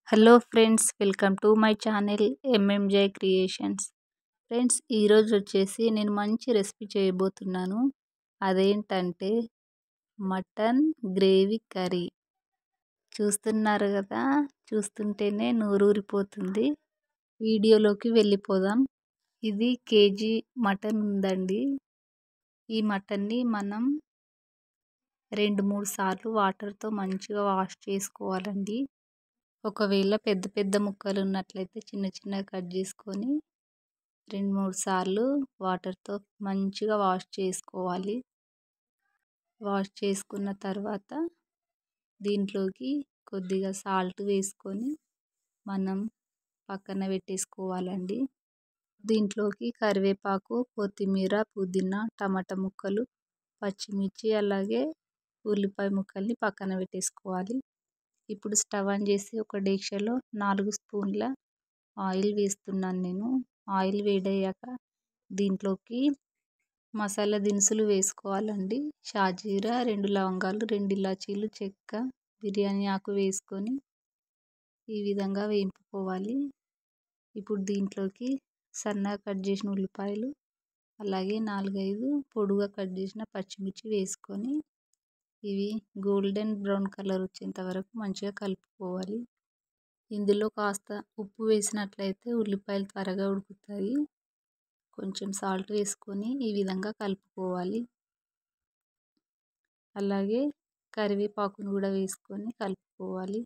hello friends welcome to my channel M M J creations friends ఈరోజు వచ్చేసి నేను మంచి రెసిపీ చేయబోతున్నాను అదేంటంటే మటన్ గ్రేవీ కర్రీ చూస్తున్నారు కదా చూస్తుంటేనే నోరూరిపోతుంది వీడియోలోకి వెళ్ళిపోదాం ఇది కేజీ మటన్ ఉందండి ఈ మటన్ని మనం రెండు మూడు సార్లు వాటర్తో మంచిగా వాష్ చేసుకోవాలండి ఒకవేళ పెద్ద పెద్ద ముక్కలు ఉన్నట్లయితే చిన్న చిన్నగా కట్ చేసుకొని రెండు మూడు సార్లు వాటర్తో మంచిగా వాష్ చేసుకోవాలి వాష్ చేసుకున్న తర్వాత దీంట్లోకి కొద్దిగా సాల్ట్ వేసుకొని మనం పక్కన పెట్టేసుకోవాలండి దీంట్లోకి కరివేపాకు కొత్తిమీర పుదీనా టమాటా ముక్కలు పచ్చిమిర్చి అలాగే ఉల్లిపాయ ముక్కల్ని పక్కన పెట్టేసుకోవాలి ఇప్పుడు స్టవ్ ఆన్ చేసి ఒక డేక్షలో నాలుగు స్పూన్ల ఆయిల్ వేస్తున్నాను నేను ఆయిల్ వేడయ్యాక దీంట్లోకి మసాలా దినుసులు వేసుకోవాలండి షాజీరా రెండు లవంగాలు రెండు ఇలాచీలు చెక్క బిర్యానీ ఆకు వేసుకొని ఈ విధంగా వేయించుకోవాలి ఇప్పుడు దీంట్లోకి సన్నగా కట్ చేసిన ఉల్లిపాయలు అలాగే నాలుగైదు పొడుగా కట్ చేసిన పచ్చిమిర్చి వేసుకొని ఇవి గోల్డెన్ బ్రౌన్ కలర్ వచ్చేంత వరకు మంచిగా కలుపుకోవాలి ఇందులో కాస్త ఉప్పు వేసినట్లయితే ఉల్లిపాయలు త్వరగా ఉడుకుతాయి కొంచెం సాల్ట్ వేసుకొని ఈ విధంగా కలుపుకోవాలి అలాగే కరివేపాకును కూడా వేసుకొని కలుపుకోవాలి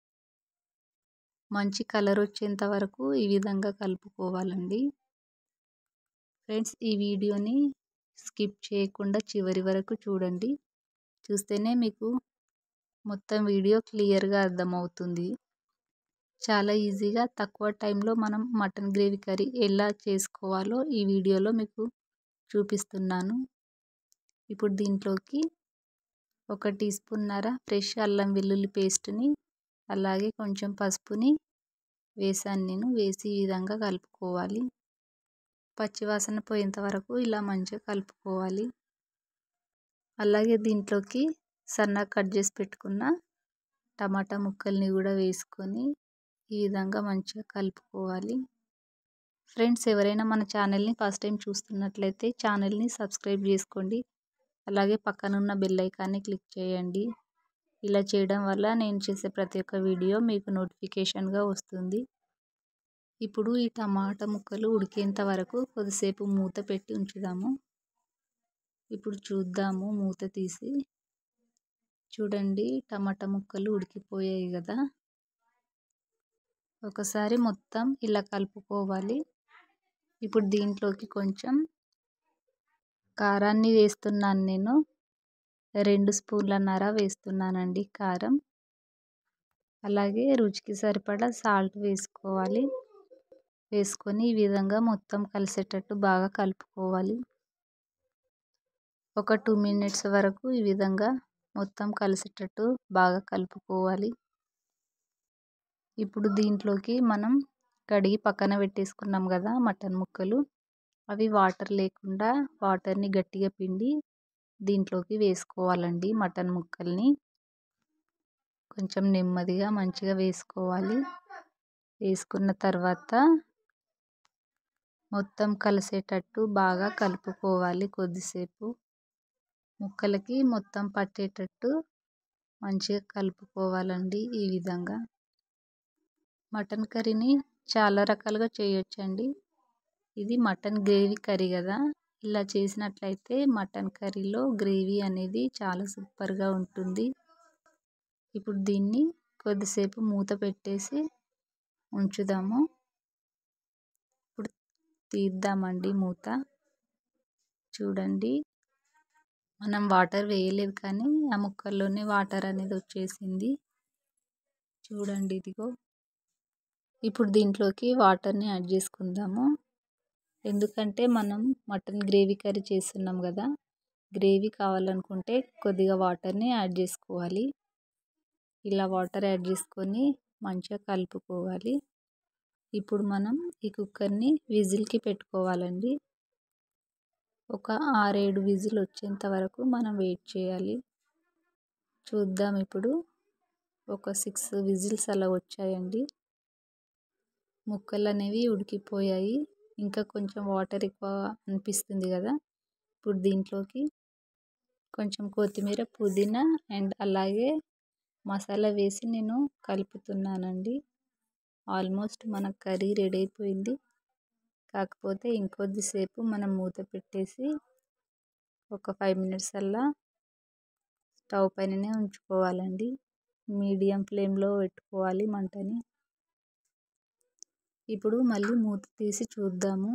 మంచి కలర్ వచ్చేంత వరకు ఈ విధంగా కలుపుకోవాలండి ఫ్రెండ్స్ ఈ వీడియోని స్కిప్ చేయకుండా చివరి వరకు చూడండి చూస్తేనే మీకు మొత్తం వీడియో క్లియర్గా అర్థమవుతుంది చాలా ఈజీగా తక్కువ టైంలో మనం మటన్ గ్రేవీ కర్రీ ఎలా చేసుకోవాలో ఈ వీడియోలో మీకు చూపిస్తున్నాను ఇప్పుడు దీంట్లోకి ఒక టీ స్పూన్నర ఫ్రెష్ అల్లం వెల్లుల్లి పేస్ట్ని అలాగే కొంచెం పసుపుని వేసాను నేను వేసి ఈ విధంగా కలుపుకోవాలి పచ్చివాసన పోయేంత వరకు ఇలా మంచిగా కలుపుకోవాలి అలాగే దీంట్లోకి సన్నగా కట్ చేసి పెట్టుకున్న టమాటా ముక్కల్ని కూడా వేసుకొని ఈ విధంగా మంచిగా కలుపుకోవాలి ఫ్రెండ్స్ ఎవరైనా మన ఛానల్ని ఫస్ట్ టైం చూస్తున్నట్లయితే ఛానల్ని సబ్స్క్రైబ్ చేసుకోండి అలాగే పక్కనున్న బెల్ ఐకాన్ని క్లిక్ చేయండి ఇలా చేయడం వల్ల నేను చేసే ప్రతి ఒక్క వీడియో మీకు నోటిఫికేషన్గా వస్తుంది ఇప్పుడు ఈ టమాటా ముక్కలు ఉడికేంత వరకు కొద్దిసేపు మూత పెట్టి ఉంచుదాము ఇప్పుడు చూద్దాము మూత తీసి చూడండి టమాటా ముక్కలు ఉడికిపోయాయి కదా ఒకసారి మొత్తం ఇలా కలుపుకోవాలి ఇప్పుడు దీంట్లోకి కొంచెం కారాన్ని వేస్తున్నాను నేను రెండు స్పూన్లన్నర వేస్తున్నానండి కారం అలాగే రుచికి సరిపడా సాల్ట్ వేసుకోవాలి వేసుకొని ఈ విధంగా మొత్తం కలిసేటట్టు బాగా కలుపుకోవాలి ఒక టూ మినిట్స్ వరకు ఈ విధంగా మొత్తం కలిసేటట్టు బాగా కలుపుకోవాలి ఇప్పుడు దీంట్లోకి మనం కడిగి పక్కన పెట్టేసుకున్నాం కదా మటన్ ముక్కలు అవి వాటర్ లేకుండా వాటర్ని గట్టిగా పిండి దీంట్లోకి వేసుకోవాలండి మటన్ ముక్కల్ని కొంచెం నెమ్మదిగా మంచిగా వేసుకోవాలి వేసుకున్న తర్వాత మొత్తం కలిసేటట్టు బాగా కలుపుకోవాలి కొద్దిసేపు ముక్కలకి మొత్తం పట్టేటట్టు మంచిగా కలుపుకోవాలండి ఈ విధంగా మటన్ కర్రీని చాలా రకాలుగా చేయొచ్చండి ఇది మటన్ గ్రేవీ కర్రీ కదా ఇలా చేసినట్లయితే మటన్ కర్రీలో గ్రేవీ అనేది చాలా సూపర్గా ఉంటుంది ఇప్పుడు దీన్ని కొద్దిసేపు మూత పెట్టేసి ఉంచుదాము ఇప్పుడు తీద్దామండి మూత చూడండి మనం వాటర్ వేయలేదు కానీ ఆ ముక్కల్లోనే వాటర్ అనేది వచ్చేసింది చూడండి ఇదిగో ఇప్పుడు దీంట్లోకి వాటర్ని యాడ్ చేసుకుందాము ఎందుకంటే మనం మటన్ గ్రేవీ కర్రీ చేస్తున్నాం కదా గ్రేవీ కావాలనుకుంటే కొద్దిగా వాటర్ని యాడ్ చేసుకోవాలి ఇలా వాటర్ యాడ్ చేసుకొని మంచిగా కలుపుకోవాలి ఇప్పుడు మనం ఈ కుక్కర్ని విజిల్కి పెట్టుకోవాలండి ఒక ఆరేడు విజిల్ వచ్చేంత వరకు మనం వెయిట్ చేయాలి చూద్దాం ఇప్పుడు ఒక సిక్స్ విజిల్స్ అలా వచ్చాయండి ముక్కలు అనేవి ఉడికిపోయాయి ఇంకా కొంచెం వాటర్ ఎక్కువ అనిపిస్తుంది కదా ఇప్పుడు దీంట్లోకి కొంచెం కొత్తిమీర పుదీనా అండ్ అలాగే మసాలా వేసి నేను కలుపుతున్నానండి ఆల్మోస్ట్ మన కర్రీ రెడీ అయిపోయింది కాకపోతే ఇంకొద్దిసేపు మనం మూత పెట్టేసి ఒక ఫైవ్ మినిట్స్ అలా స్టవ్ పైననే ఉంచుకోవాలండి మీడియం ఫ్లేమ్లో పెట్టుకోవాలి మంటని ఇప్పుడు మళ్ళీ మూత తీసి చూద్దాము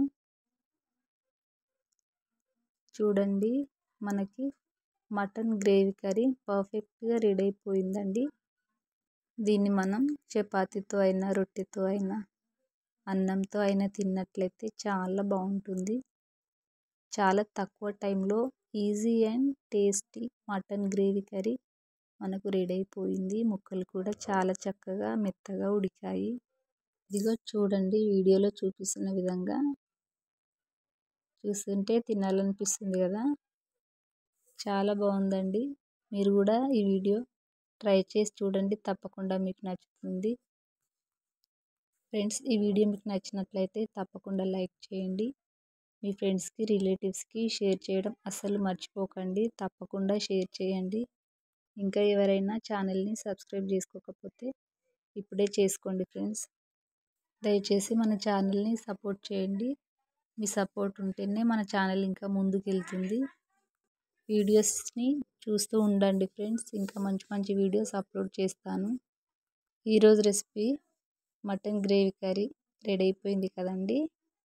చూడండి మనకి మటన్ గ్రేవీ కర్రీ పర్ఫెక్ట్గా రెడీ అయిపోయిందండి దీన్ని మనం చపాతీతో అయినా రొట్టెతో అయినా అన్నంతో అయినా తిన్నట్లయితే చాలా బాగుంటుంది చాలా తక్కువ టైంలో easy and tasty mutton gravy curry మనకు రెడీ అయిపోయింది ముక్కలు కూడా చాలా చక్కగా మెత్తగా ఉడికాయి ఇదిగో చూడండి వీడియోలో చూపిస్తున్న విధంగా చూస్తుంటే తినాలనిపిస్తుంది కదా చాలా బాగుందండి మీరు కూడా ఈ వీడియో ట్రై చేసి చూడండి తప్పకుండా మీకు నచ్చుతుంది ఫ్రెండ్స్ ఈ వీడియో మీకు నచ్చినట్లయితే తప్పకుండా లైక్ చేయండి మీ ఫ్రెండ్స్కి రిలేటివ్స్కి షేర్ చేయడం అస్సలు మర్చిపోకండి తప్పకుండా షేర్ చేయండి ఇంకా ఎవరైనా ఛానల్ని సబ్స్క్రైబ్ చేసుకోకపోతే ఇప్పుడే చేసుకోండి ఫ్రెండ్స్ దయచేసి మన ఛానల్ని సపోర్ట్ చేయండి మీ సపోర్ట్ ఉంటేనే మన ఛానల్ ఇంకా ముందుకు వెళ్తుంది వీడియోస్ని చూస్తూ ఉండండి ఫ్రెండ్స్ ఇంకా మంచి మంచి వీడియోస్ అప్లోడ్ చేస్తాను ఈరోజు recipe mutton gravy curry ready అయిపోయింది కదండి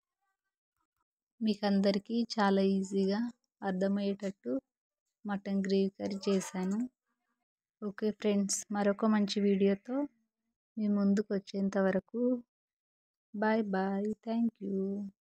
మీకు అందరికీ చాలా ఈజీగా అర్థమయ్యేటట్టు మటన్ గ్రేవీ కర్రీ చేశాను ఓకే ఫ్రెండ్స్ మరొక మంచి వీడియోతో మీ ముందుకు వచ్చేంత వరకు బాయ్ బాయ్ థ్యాంక్ యూ